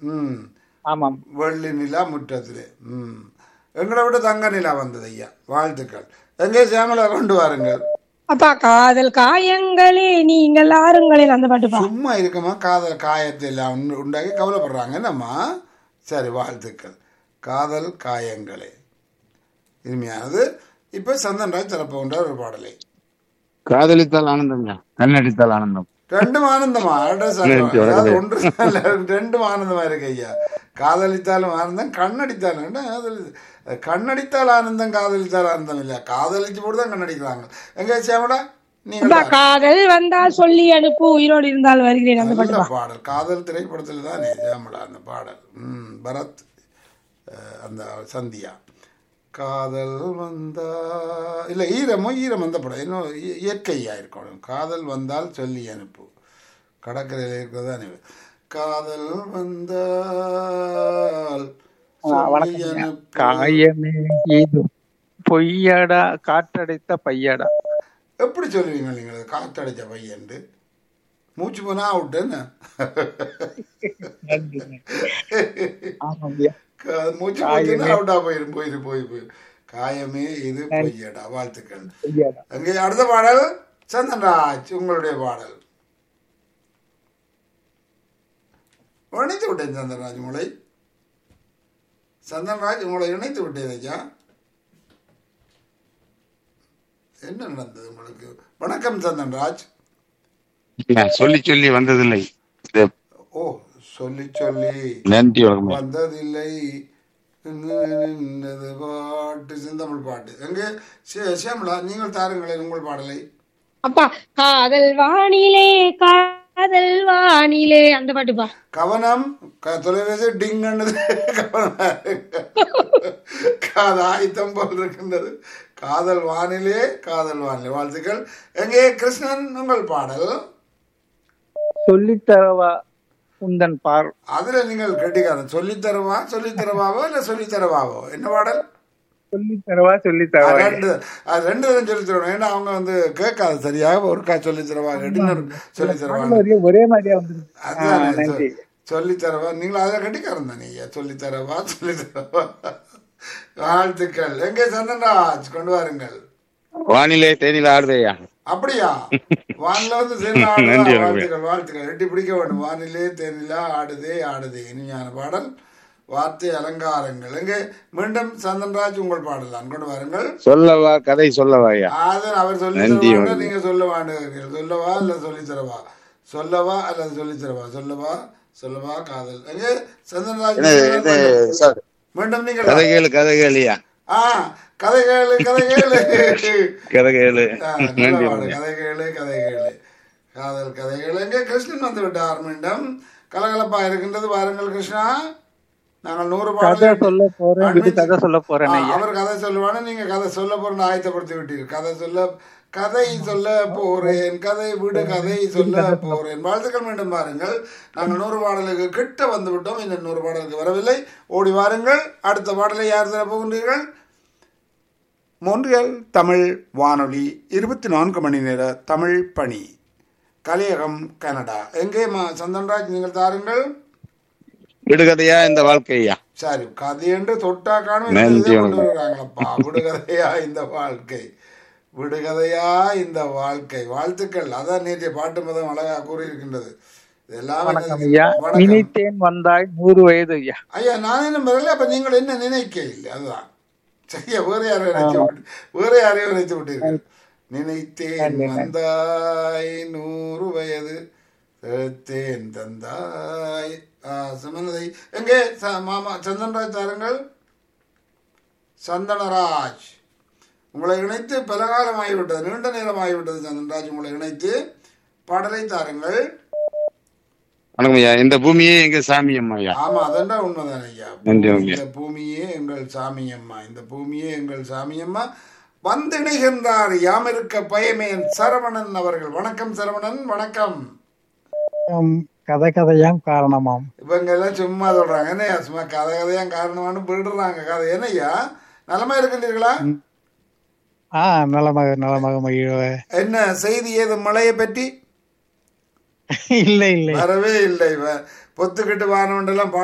ம் ஆமாம் வெள்ளி நிலா முற்றத்திலே ம் எங்களை விட தங்க நிலா வந்தது ஐயா வாழ்த்துக்கள் எங்கே சியாமலா கொண்டு வாருங்கள் அப்பா காதல் காயங்களே நீங்கள் ஆறுங்களே அந்த பாட்டுப்பா சும்மா இருக்கமா காதல் காயத்தை எல்லாம் உண்டு- உண்டாக்கி கவலைப்படுறாங்க என்னம்மா சரி வாழ்த்துக்கள் காதல் காயங்களே இனிமையானது இப்போ சந்தன்ராஜ் திறப்புகின்ற ஒரு பாடலை காதலித்தால் ஆனந்தம் கண்ணடித்தால் ஆனந்தம் ரெண்டும் ஆனந்தமா அட சார். நன்றி, வணக்கம். அதாவது ஒன்று இல்ல, ரெண்டும் ஆனந்தமா இருக்கு ஐயா காதலித்தாலும் ஆனந்தம் கண்ணடித்தாலும் என்ன காதலி- கண்ணடித்தால் ஆனந்தம் காதலித்தால் ஆனந்தம் இல்ல காதலிச்சு போட்டு தான் கண்ணடிக்கிறாங்க எங்க சேமடா நீங்க அப்பா காதல் வந்தால் சொல்லி அனுப்பு உயிரோடு இருந்தால் வருகிறேன் அந்த நல்ல பாட்டுப்பா பாடல் காதல் திரைப்படத்தில் தானே சேமடா அந்த பாடல் ம் பரத் அஹ், அந்த சந்தியா காதல் வந்தா இல்ல ஈரமோ ஈரம் அந்த படம் இன்னும் இய- இயற்கையா இருக்கணும் காதல் வந்தால் சொல்லி அனுப்பு கடற்கரையில் இருக்கிறது அனுப்பு காதல் வந்தால் சொல்லி அனுப்பு காயமே இது பொய்யடா காற்றடைத்த பையடா எப்படி சொல்லுவீங்க நீங்கள் காத்தடிச்ச பையன்ட்டு மூச்சு போனா அவுட்டு என்ன ஆமாம் ஐயா. கா- மூச்சு போச்சுன்னா அவுட்டா போயிரும் போயிரு போய் போயிரு காயமே இது பொய்யடா வாழ்த்துக்கள் பொய்யடா அங்கே அடுத்த பாடல் சந்தன்ராஜ் உங்களுடைய பாடல் இணைத்து விட்டேன் சந்தன்ராஜ் உங்களை சந்தன்ராஜ் உங்களை இணைத்து விட்டேன் ஐயா என்ன நடந்தது உங்களுக்கு வணக்கம் சந்தன்ராஜ் சொல்லி சொல்லி வந்ததில்லை இது ஓ சொல்லி சொல்லி நன்றி வணக்கம் வந்ததில்லை நின்னது பாட்டு செந்தமிழ் பாட்டு எங்கே சே- சேமலா நீங்கள் தாருங்களேன் உங்கள் பாடலை அப்பா காதல் வானிலே காதல் வானிலே அந்த பாட்டுப்பா கவனம் க- தொலைபேசி டிங்கன்னு காத ஆயுத்தம் போல் இருக்கின்றது காதல் வானிலே காதல் வானிலே வாழ்த்துக்கள் எங்கே கிருஷ்ணன் உங்கள் பாடல் சொல்லித்தரவா உந்தன் பார் அதுல நீங்கள் கெட்டிக்காரன் சொல்லித்தரவா சொல்லித்தரவாவோ இல்ல சொல்லித்தரவாவோ என்ன பாடல் சொல்லித்தரவா சொல்லித்தரவா அது ரெண்டு அது ரெண்டு தரம் சொல்லி தரணும் ஏன்னா அவங்க வந்து கேட்காது சரியாக ஒருக்கா சொல்லி தரவா இன்னொரு சொல்லி தரவாங்க ஒரே ஒரே மாதிரியா வந்து அதுதான் நன்றி சொல்லி தரவா நீங்கள் அதில் கட்டிக்காரன் தானே ஐயா சொல்லி தரவா சொல்லி தரவா வாழ்த்துக்கள் எங்கே சந்தன்ராஜ் கொண்டு வாருங்கள் வானிலை தேனில ஆடுதையா அப்படியா வானில வந்து சேர்ந்து ஆடுதா? நன்றி, வணக்கம். வாழ்த்துக்கள் வாழ்த்துக்கள் எட்டி பிடிக்க வேண்டும் வானிலே தேனிலா ஆடுதே ஆடுதே இனிமையான பாடல் வார்த்தை அலங்காரங்கள் எங்கே மீண்டும் சந்தன்ராஜ் உங்கள் பாடல் தான் கொண்டு வாருங்கள் சொல்லவா கதை சொல்லவா ஐயா அது அவர் சொல்லி நன்றி, தருவாங்க வணக்கம். நீங்க சொல்ல வேண்டுகிறீர்கள் சொல்லவா இல்ல சொல்லி தரவா சொல்லவா அல்லது சொல்லி தரவா சொல்லவா சொல்லவா காதல் எங்கே சந்தன்ராஜ் இது- இது சார், மீண்டும் நீங்கள் கதை கேளு கதை கேளியா ஆ கதை கேளு கதை கேளு கதை கேளு ஆ, நல்ல நன்றி பாடு. வணக்கம். கதை கேளு கதை கேளு காதல் கதைகள் எங்கே கிருஷ்ணன் வந்து விட்டார் மீண்டும் கலகலப்பா இருக்கின்றது பாருங்கள் கிருஷ்ணா நாங்கள் நூறு கதை பாடல் சொல்ல போறேன் விடு கதை சொல்ல போறேன் ஆ, ஐயா அவர் கதை சொல்லுவானு நீங்க கதை சொல்ல போறேன்னு ஆயத்தப்படுத்தி விட்டீர்கள் கதை சொல்ல கதை சொல்ல போறேன் கதை விடு கதை சொல்ல போறேன் வாழ்த்துக்கள் மீண்டும் பாருங்கள் நாங்கள் நூறு பாடலுக்கு கிட்ட வந்து விட்டோம் இன்னும் நூறு பாடலுக்கு வரவில்லை ஓடி வாருங்கள் அடுத்த பாடலை யார் தர போகின்றீர்கள் மொன்றியல் தமிழ் வானொலி இருபத்தி நான்கு மணி நேர தமிழ் பணி கலியகம் கனடா எங்கே மா சந்தன்ராஜ் நீங்கள் தாருங்கள் விடுகதையா இந்த வாழ்க்கையா சரி கதை என்று தொட்டா காணும் நன்றி, இதை கொண்டு வணக்கம். வருகிறாங்களப்பா விடுகதையா இந்த வாழ்க்கை விடுகதையா இந்த வாழ்க்கை வாழ்த்துக்கள் அதான் நேற்றைய பாட்டு மதம் அழகா கூறியிருக்கின்றது இதெல்லாம் வணக்கம் என்னது? ஐயா வணக்கம். நினைத்தேன் வந்தாய் நூறு வயது ஐயா ஐயா நான் என்ன வரல அப்ப நீங்கள் என்ன நினைக்க இல்லை அதுதான் சரியா வேற யாரையும் நினைச்சு விட்டு வேற யாரையும் நினைச்சு விட்டீர்கள் நினைத்தேன் வந்தாய் நூறு வயது செலுத்தேன் தந்தாய் ஆ, சுமனதை எங்கே ச- மாமா சந்தன்ராஜ் தாருங்கள் சந்தனராஜ் உங்களை இணைத்து பல காலம் ஆகிவிட்டது நீண்ட நேரம் ஆகிவிட்டது சந்தன்ராஜ் உங்களை இணைத்து பாடலை தாருங்கள் வணக்கம் ஐயா இந்த பூமியே எங்க சாமி அம்மா ஐயா ஆமா அதென்றா உண்மைதான் ஐயா நன்றி, நன்றி. இந்த பூமியே எங்கள் சாமியம்மா இந்த பூமியே எங்கள் சாமியம்மா வந்திணைகின்றார் யாமிருக்க பயமேன் சரவணன் அவர்கள் வணக்கம் சரவணன் வணக்கம் கதை கதையாம் காரணமாம் இவங்க எல்லாம் சும்மா சொல்றாங்க என்னய்யா சும்மா கதை கதையா காரணமானு விடுறாங்க கதை என்னய்யா நலமா இருக்கின்றீர்களா ஆ நலமாக நலமாக மகிழ என்ன செய்தி ஏது மழையை பற்றி இல்லை இல்லை வரவே இல்லை வ- பொத்துக்கிட்டு வானவண்டெல்லாம்